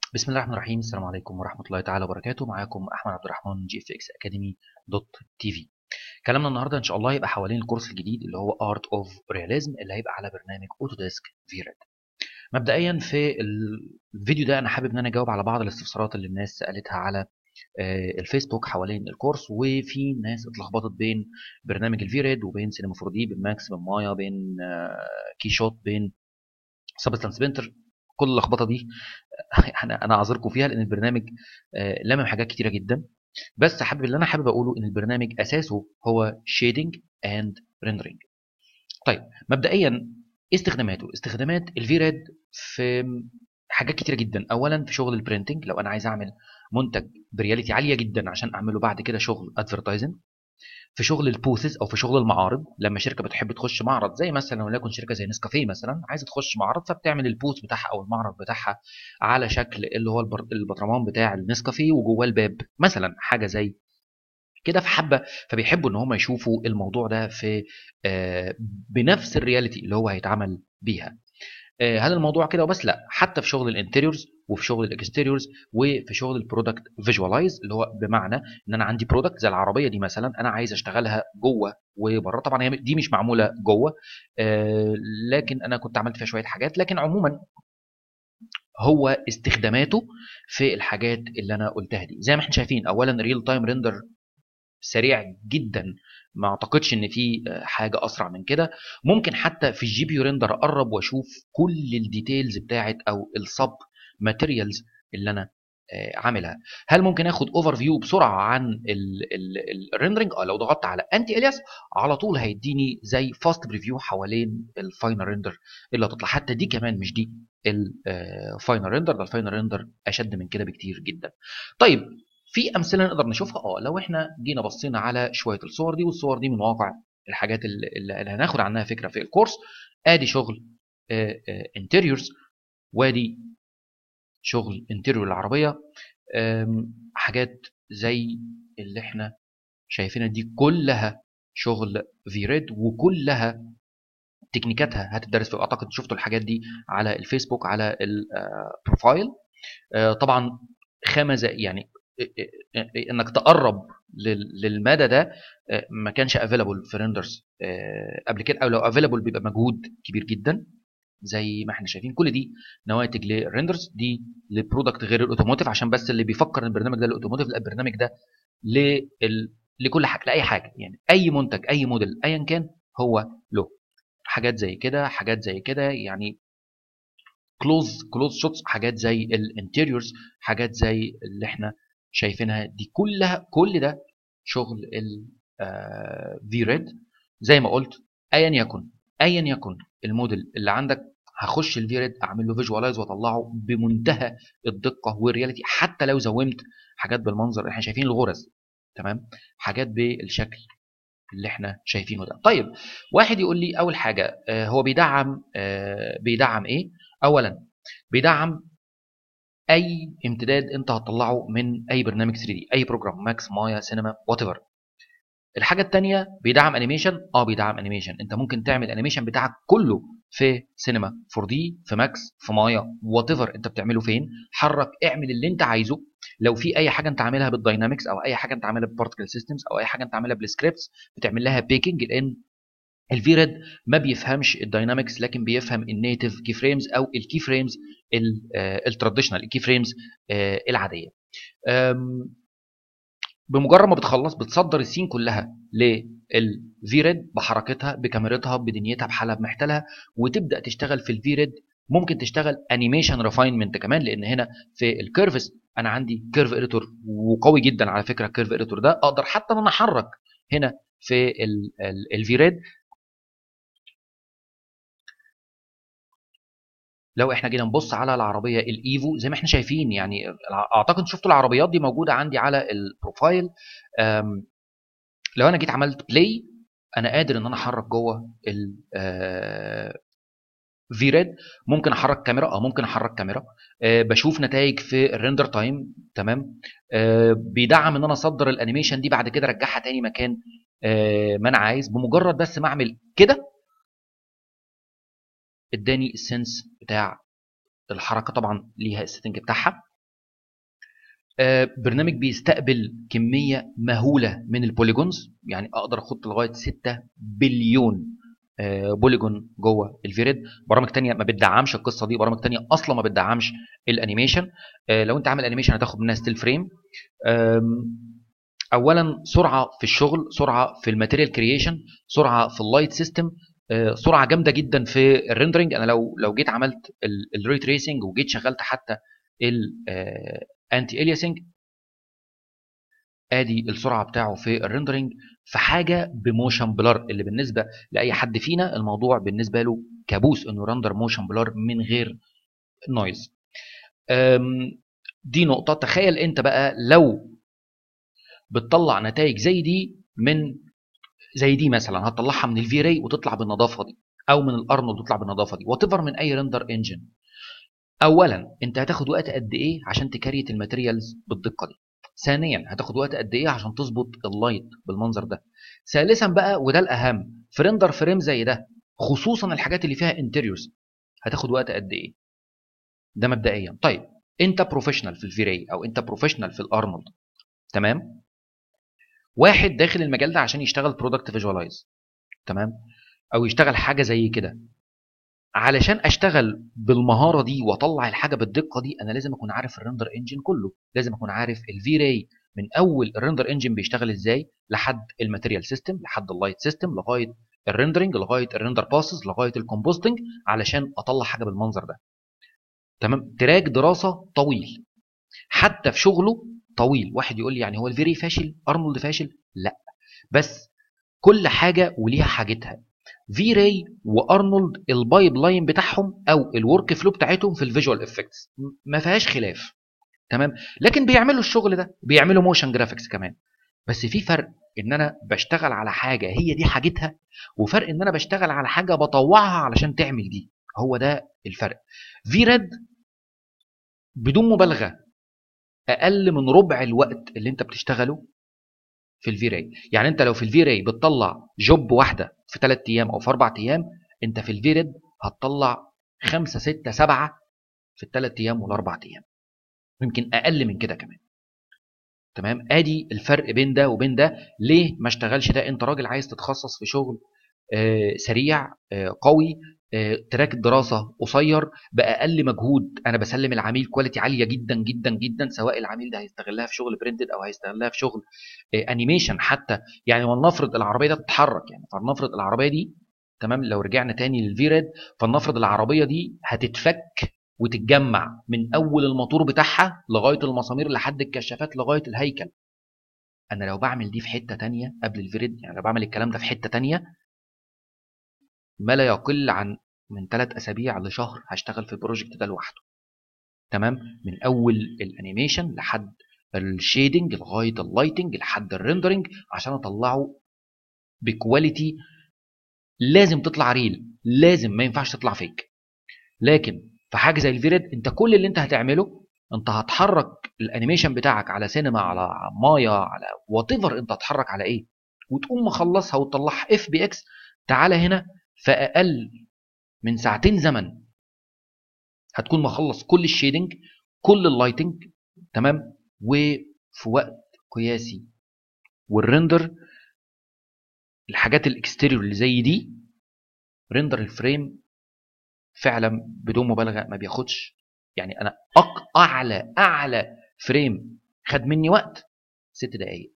بسم الله الرحمن الرحيم السلام عليكم ورحمة الله تعالى وبركاته معاكم أحمد عبد الرحمن جي اف اكس اكاديمي دوت تي في كلامنا النهارده إن شاء الله يبقى حوالين الكورس الجديد اللي هو ارت اوف رياليزم اللي هيبقى على برنامج اوتوديسك فيريد مبدئيا في الفيديو ده أنا حابب إن أنا أجاوب على بعض الاستفسارات اللي الناس سألتها على الفيسبوك حوالين الكورس وفي ناس اتلخبطت بين برنامج الفيريد وبين سينما 4 دي بين ماكس بين مايا بين كي شوت بين سبستانس بنتر كل اللخبطه دي انا انا اعذركم فيها لان البرنامج لمم حاجات كتيره جدا بس حابب اللي انا حابب اقوله ان البرنامج اساسه هو شيدنج اند ريندرنج طيب مبدئيا استخداماته استخدامات الفيريد في حاجات كتيره جدا اولا في شغل البرينتنج لو انا عايز اعمل منتج برياليتي عاليه جدا عشان اعمله بعد كده شغل ادفرتايزنج في شغل البوثز او في شغل المعارض لما شركه بتحب تخش معرض زي مثلا وليكن شركه زي نسكافيه مثلا عايزه تخش معرض فبتعمل البوث بتاعها او المعرض بتاعها على شكل اللي هو البطرمان بتاع النسكافيه وجواه الباب مثلا حاجه زي كده في حبه فبيحبوا ان هم يشوفوا الموضوع ده في آه بنفس الرياليتي اللي هو هيتعمل بيها هل الموضوع كده وبس لا حتى في شغل الانتيريورز وفي شغل الاكستيريورز وفي شغل البرودكت فيجوالايز اللي هو بمعنى ان انا عندي برودكت زي العربيه دي مثلا انا عايز اشتغلها جوه وبره طبعا هي دي مش معموله جوه آه لكن انا كنت عملت فيها شويه حاجات لكن عموما هو استخداماته في الحاجات اللي انا قلتها دي زي ما احنا شايفين اولا ريل تايم ريندر سريع جدا ما اعتقدش ان في حاجه اسرع من كده ممكن حتى في الجي بي يو ريندر اقرب واشوف كل الديتيلز بتاعت او السب ماتيريالز اللي انا عاملها هل ممكن اخد اوفر فيو بسرعه عن الريندرنج اه لو ضغطت على انتي الياس على طول هيديني زي فاست بريفيو حوالين الفاينل ريندر اللي هتطلع حتى دي كمان مش دي الفاينل ريندر ده الفاينل ريندر اشد من كده بكتير جدا طيب في امثله نقدر نشوفها اه لو احنا جينا بصينا على شويه الصور دي والصور دي من واقع الحاجات اللي, اللي هناخد عنها فكره في الكورس ادي شغل انتيريورز وادي شغل انتيريور العربيه حاجات زي اللي احنا شايفينها دي كلها شغل فيريد وكلها تكنيكاتها هتدرس في اعتقد شفتوا الحاجات دي على الفيسبوك على البروفايل طبعا خمسه يعني انك تقرب للمدى ده ما كانش افيلابل في ريندرز قبل كده او لو افيلابل بيبقى مجهود كبير جدا زي ما احنا شايفين كل دي نواتج للريندرز دي لبرودكت غير الاوتوموتيف عشان بس اللي بيفكر ان البرنامج ده الاوتوموتيف لا البرنامج ده لل... لكل حاجه لاي حاجه يعني اي منتج اي موديل ايا كان هو له حاجات زي كده حاجات زي كده يعني كلوز كلوز شوتس حاجات زي الانتيريورز حاجات زي اللي احنا شايفينها دي كلها كل ده شغل ال في ريد زي ما قلت ايا يكن ايا يكن الموديل اللي عندك هخش الفي ريد اعمل له فيجوالايز واطلعه بمنتهى الدقه والرياليتي حتى لو زومت حاجات بالمنظر احنا شايفين الغرز تمام حاجات بالشكل اللي احنا شايفينه ده طيب واحد يقول لي اول حاجه هو بيدعم بيدعم ايه اولا بيدعم اي امتداد انت هتطلعه من اي برنامج 3 دي اي بروجرام ماكس مايا سينما وات ايفر الحاجه الثانيه بيدعم انيميشن اه بيدعم انيميشن انت ممكن تعمل الانيميشن بتاعك كله في سينما 4 دي في ماكس في مايا وات ايفر انت بتعمله فين حرك اعمل اللي انت عايزه لو في اي حاجه انت عاملها بالداينامكس او اي حاجه انت عاملها ببارتكل سيستمز او اي حاجه انت عاملها بالسكريبتس بتعمل لها بيكنج لان الفيريد ما بيفهمش الداينامكس لكن بيفهم النيتف كي فريمز او الكي فريمز التراديشنال الكي فريمز العاديه بمجرد ما بتخلص بتصدر السين كلها للفيريد بحركتها بكاميرتها بدنيتها بحالها بمحتلها وتبدا تشتغل في الفيريد ممكن تشتغل انيميشن ريفاينمنت كمان لان هنا في الكيرفز انا عندي كيرف اديتور وقوي جدا على فكره الكيرف اديتور ده اقدر حتى ان انا احرك هنا في الفيريد لو احنا جينا نبص على العربيه الايفو زي ما احنا شايفين يعني اعتقد شفتوا العربيات دي موجوده عندي على البروفايل لو انا جيت عملت بلاي انا قادر ان انا احرك جوه ال في ريد ممكن احرك كاميرا اه ممكن احرك كاميرا أه بشوف نتائج في الريندر تايم تمام أه بيدعم ان انا اصدر الانيميشن دي بعد كده ارجعها تاني مكان أه ما انا عايز بمجرد بس ما اعمل كده اداني السنس بتاع الحركه طبعا ليها السيتنج بتاعها آه، برنامج بيستقبل كميه مهوله من البوليجونز يعني اقدر اخد لغايه 6 بليون آه، بوليجون جوه الفيريد برامج تانية ما بتدعمش القصه دي برامج تانية اصلا ما بتدعمش الانيميشن آه، لو انت عامل انيميشن هتاخد منها ستيل فريم اولا سرعه في الشغل سرعه في الماتيريال كرييشن سرعه في اللايت سيستم سرعه جامده جدا في الريندرنج انا لو لو جيت عملت الري تريسنج وجيت شغلت حتى الانتي الياسنج ادي السرعه بتاعه في الريندرنج في حاجه بموشن بلر اللي بالنسبه لاي حد فينا الموضوع بالنسبه له كابوس انه رندر موشن بلر من غير نويز دي نقطه تخيل انت بقى لو بتطلع نتائج زي دي من زي دي مثلا هتطلعها من الفي راي وتطلع بالنظافه دي او من الارنولد وتطلع بالنظافه دي وات من اي رندر انجن اولا انت هتاخد وقت قد ايه عشان تكريت الماتيريالز بالدقه دي ثانيا هتاخد وقت قد ايه عشان تظبط اللايت بالمنظر ده ثالثا بقى وده الاهم في رندر فريم زي ده خصوصا الحاجات اللي فيها انتريورز هتاخد وقت قد ايه ده مبدئيا طيب انت بروفيشنال في الفيراي او انت بروفيشنال في الارنولد تمام واحد داخل المجال ده عشان يشتغل برودكت فيجوالايز تمام او يشتغل حاجه زي كده علشان اشتغل بالمهاره دي واطلع الحاجه بالدقه دي انا لازم اكون عارف الرندر انجن كله لازم اكون عارف الفي راي من اول الرندر انجن بيشتغل ازاي لحد الماتيريال سيستم لحد اللايت سيستم لغايه الريندرنج لغايه الرندر باسز لغايه الكومبوستنج علشان اطلع حاجه بالمنظر ده تمام تراك دراسه طويل حتى في شغله طويل واحد يقول لي يعني هو الفيري فاشل ارنولد فاشل لا بس كل حاجه وليها حاجتها في راي وارنولد البايب لاين بتاعهم او الورك فلو بتاعتهم في الفيجوال افكتس ما فيهاش خلاف تمام لكن بيعملوا الشغل ده بيعملوا موشن جرافيكس كمان بس في فرق ان انا بشتغل على حاجه هي دي حاجتها وفرق ان انا بشتغل على حاجه بطوعها علشان تعمل دي هو ده الفرق في ريد بدون مبالغه اقل من ربع الوقت اللي انت بتشتغله في الفي راي يعني انت لو في الفي راي بتطلع جوب واحده في 3 ايام او في 4 ايام انت في الفي ريد هتطلع 5 6 7 في الثلاث ايام والاربع ايام يمكن اقل من كده كمان تمام ادي الفرق بين ده وبين ده ليه ما اشتغلش ده انت راجل عايز تتخصص في شغل آه سريع آه قوي آه تراك الدراسه قصير باقل مجهود انا بسلم العميل كواليتي عاليه جدا جدا جدا سواء العميل ده هيستغلها في شغل برنتد او هيستغلها في شغل انيميشن حتى يعني ولنفرض العربيه ده تتحرك يعني فلنفرض العربيه دي تمام لو رجعنا تاني للفيريد فلنفرض العربيه دي هتتفك وتتجمع من اول الموتور بتاعها لغايه المسامير لحد الكشافات لغايه الهيكل انا لو بعمل دي في حته تانية قبل الفيريد يعني لو بعمل الكلام ده في حته تانية ما لا يقل عن من ثلاث اسابيع لشهر هشتغل في البروجكت ده لوحده تمام من اول الانيميشن لحد الشيدنج لغايه اللايتنج لحد الريندرنج عشان اطلعه بكواليتي لازم تطلع ريل لازم ما ينفعش تطلع فيك لكن في حاجه زي الفيريد انت كل اللي انت هتعمله انت هتحرك الانيميشن بتاعك على سينما على مايا على وات انت هتحرك على ايه وتقوم مخلصها وتطلعها اف بي اكس تعالى هنا في اقل من ساعتين زمن هتكون مخلص كل الشيدنج كل اللايتنج تمام وفي وقت قياسي والريندر الحاجات الاكستيريور اللي زي دي ريندر الفريم فعلا بدون مبالغه ما بياخدش يعني انا أق اعلى اعلى فريم خد مني وقت ست دقايق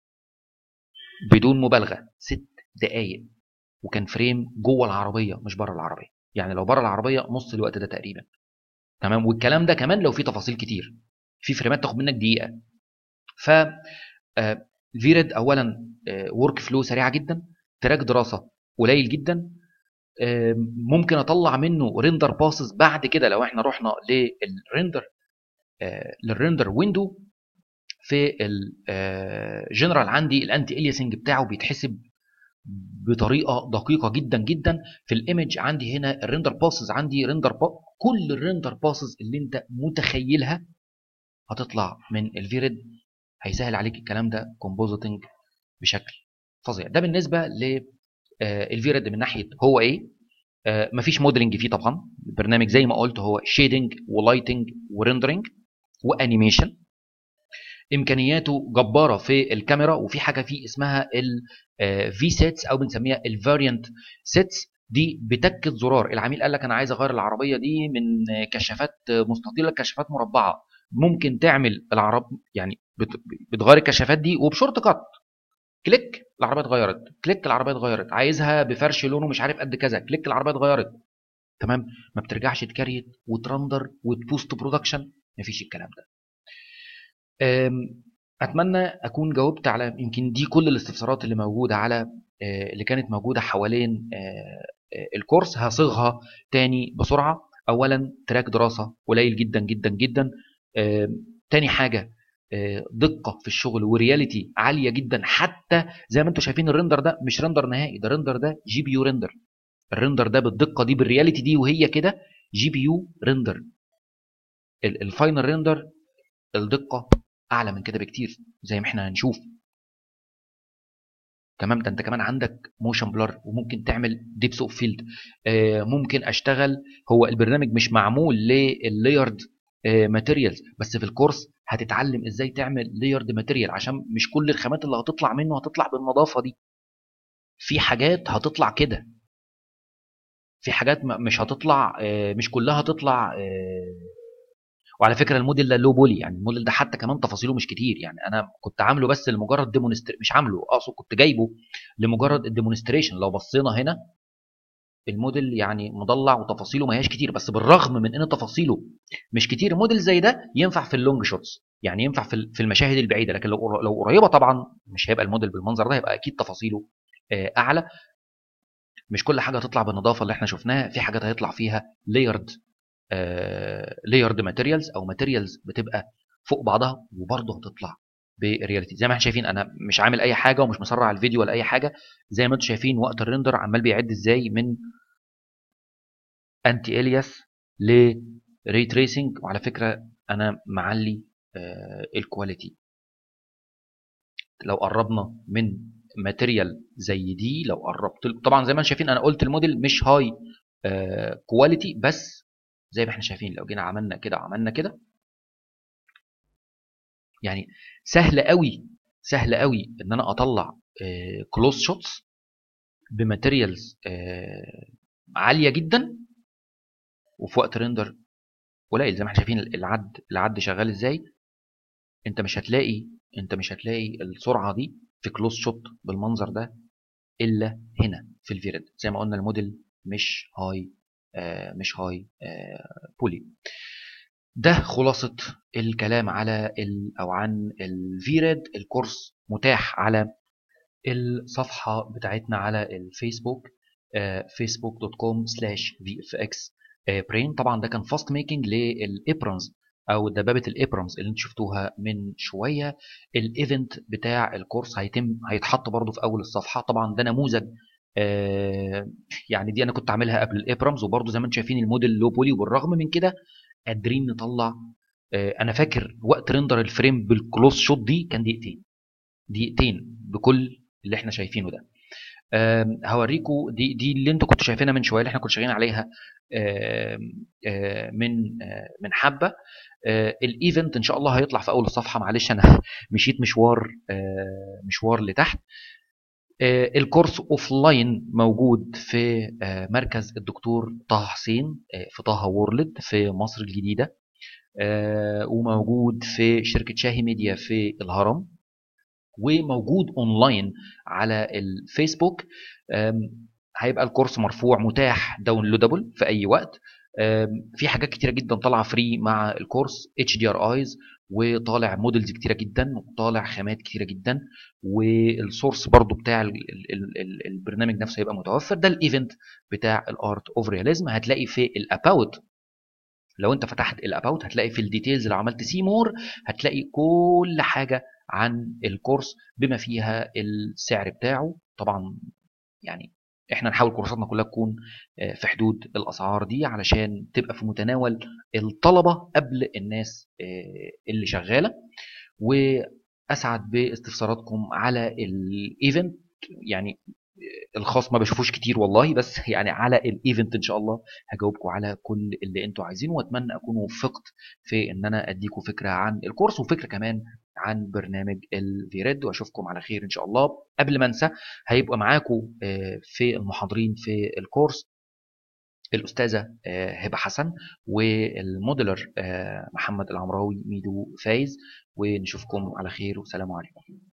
بدون مبالغه ست دقايق وكان فريم جوه العربيه مش بره العربيه يعني لو بره العربيه نص الوقت ده تقريبا تمام والكلام ده كمان لو في تفاصيل كتير في فريمات تاخد منك دقيقه ف فيريد اولا ورك فلو سريعه جدا تراك دراسه قليل جدا ممكن اطلع منه ريندر باسز بعد كده لو احنا رحنا للريندر للريندر ويندو في الجنرال عندي الانتي الياسنج بتاعه بيتحسب بطريقه دقيقه جدا جدا في الايمج عندي هنا الريندر باسز عندي ريندر با... كل الريندر باسز اللي انت متخيلها هتطلع من الفيريد هيسهل عليك الكلام ده كومبوزيتنج بشكل فظيع ده بالنسبه للفيريد من ناحيه هو ايه آه مفيش موديلنج فيه طبعا البرنامج زي ما قلت هو شيدنج ولايتنج وريندرنج وانيميشن امكانياته جباره في الكاميرا وفي حاجه فيه اسمها الفي سيتس او بنسميها الفاريانت سيتس دي بتكه زرار العميل قال لك انا عايز اغير العربيه دي من كشافات مستطيله لكشافات مربعه ممكن تعمل العرب يعني بتغير الكشافات دي وبشورت كات كليك العربيه اتغيرت كليك العربيه اتغيرت عايزها بفرش لونه مش عارف قد كذا كليك العربيه اتغيرت تمام ما بترجعش تكريت وترندر وتبوست برودكشن مفيش الكلام ده اتمنى اكون جاوبت على يمكن دي كل الاستفسارات اللي موجوده على اللي كانت موجوده حوالين الكورس هصيغها تاني بسرعه اولا تراك دراسه قليل جدا جدا جدا تاني حاجه دقه في الشغل ورياليتي عاليه جدا حتى زي ما انتم شايفين الريندر ده مش ريندر نهائي ده ريندر ده جي بي يو ريندر الريندر ده بالدقه دي بالرياليتي دي وهي كده جي بي يو ريندر الفاينل ريندر الدقه اعلى من كده بكتير زي ما احنا هنشوف تمام ده انت كمان عندك موشن بلر وممكن تعمل ديبس اوف فيلد ممكن اشتغل هو البرنامج مش معمول لللايرد ماتيريالز بس في الكورس هتتعلم ازاي تعمل لايرد ماتيريال عشان مش كل الخامات اللي هتطلع منه هتطلع بالنظافه دي في حاجات هتطلع كده في حاجات مش هتطلع مش كلها هتطلع وعلى فكره الموديل ده لو بولي يعني الموديل ده حتى كمان تفاصيله مش كتير يعني انا كنت عامله بس لمجرد ديمونستر مش عامله اقصد كنت جايبه لمجرد الديمونستريشن لو بصينا هنا الموديل يعني مضلع وتفاصيله ما هياش كتير بس بالرغم من ان تفاصيله مش كتير موديل زي ده ينفع في اللونج شوتس يعني ينفع في في المشاهد البعيده لكن لو لو قريبه طبعا مش هيبقى الموديل بالمنظر ده هيبقى اكيد تفاصيله اعلى مش كل حاجه هتطلع بالنظافه اللي احنا شفناها في حاجات هيطلع فيها لايرد لايرد ماتيريالز او ماتيريالز بتبقى فوق بعضها وبرضه هتطلع برياليتي زي ما احنا شايفين انا مش عامل اي حاجه ومش مسرع الفيديو ولا اي حاجه زي ما انتم شايفين وقت الريندر عمال بيعد ازاي من انتي الياس لري تريسنج وعلى فكره انا معلي آه الكواليتي لو قربنا من ماتيريال زي دي لو قربت طبعا زي ما انتم شايفين انا قلت الموديل مش هاي آه كواليتي بس زي ما احنا شايفين لو جينا عملنا كده عملنا كده يعني سهل قوي سهل قوي ان انا اطلع كلوز شوتس بماتيريالز عاليه جدا وفي وقت ريندر قليل زي ما احنا شايفين العد العد شغال ازاي انت مش هتلاقي انت مش هتلاقي السرعه دي في كلوز شوت بالمنظر ده الا هنا في الفيرد زي ما قلنا الموديل مش هاي آه مش هاي آه بولي ده خلاصة الكلام على ال أو عن الفيريد الكورس متاح على الصفحة بتاعتنا على الفيسبوك facebook.com slash vfx برين طبعا ده كان فاست ميكنج للإبرونز أو دبابة الإبرونز اللي انتم شفتوها من شوية الإيفنت بتاع الكورس هيتم هيتحط برضو في أول الصفحة طبعا ده نموذج آه يعني دي أنا كنت عاملها قبل الإبرامز وبرضو زي ما انتم شايفين الموديل لو بولي وبالرغم من كده قادرين نطلع انا فاكر وقت ريندر الفريم بالكلوز شوت دي كان دقيقتين دقيقتين بكل اللي احنا شايفينه ده هوريكم دي دي اللي انتوا كنتوا شايفينها من شويه اللي احنا كنا شغالين عليها من من حبه الايفنت ان شاء الله هيطلع في اول الصفحه معلش انا مشيت مشوار مشوار لتحت الكورس اوف لاين موجود في مركز الدكتور طه حسين في طه وورلد في مصر الجديده وموجود في شركه شاهي ميديا في الهرم وموجود اونلاين على الفيسبوك هيبقى الكورس مرفوع متاح داونلودابل في اي وقت في حاجات كتيره جدا طالعه فري مع الكورس اتش دي ار ايز وطالع موديلز كتيره جدا وطالع خامات كتيره جدا والسورس برضو بتاع ال ال ال البرنامج نفسه هيبقى متوفر ده الايفنت بتاع الارت اوف رياليزم هتلاقي في الاباوت لو انت فتحت الاباوت هتلاقي في الديتيلز لو عملت سي مور هتلاقي كل حاجه عن الكورس بما فيها السعر بتاعه طبعا يعني احنا نحاول كورساتنا كلها تكون في حدود الاسعار دي علشان تبقى في متناول الطلبه قبل الناس اللي شغاله واسعد باستفساراتكم على الايفنت يعني الخاص ما بشوفوش كتير والله بس يعني على الايفنت ان شاء الله هجاوبكم على كل اللي انتوا عايزينه واتمنى اكون وفقت في ان انا اديكم فكره عن الكورس وفكره كمان عن برنامج الفيريد واشوفكم على خير ان شاء الله قبل ما انسى هيبقى معاكم في المحاضرين في الكورس الاستاذه هبه حسن والموديلر محمد العمراوي ميدو فايز ونشوفكم على خير والسلام عليكم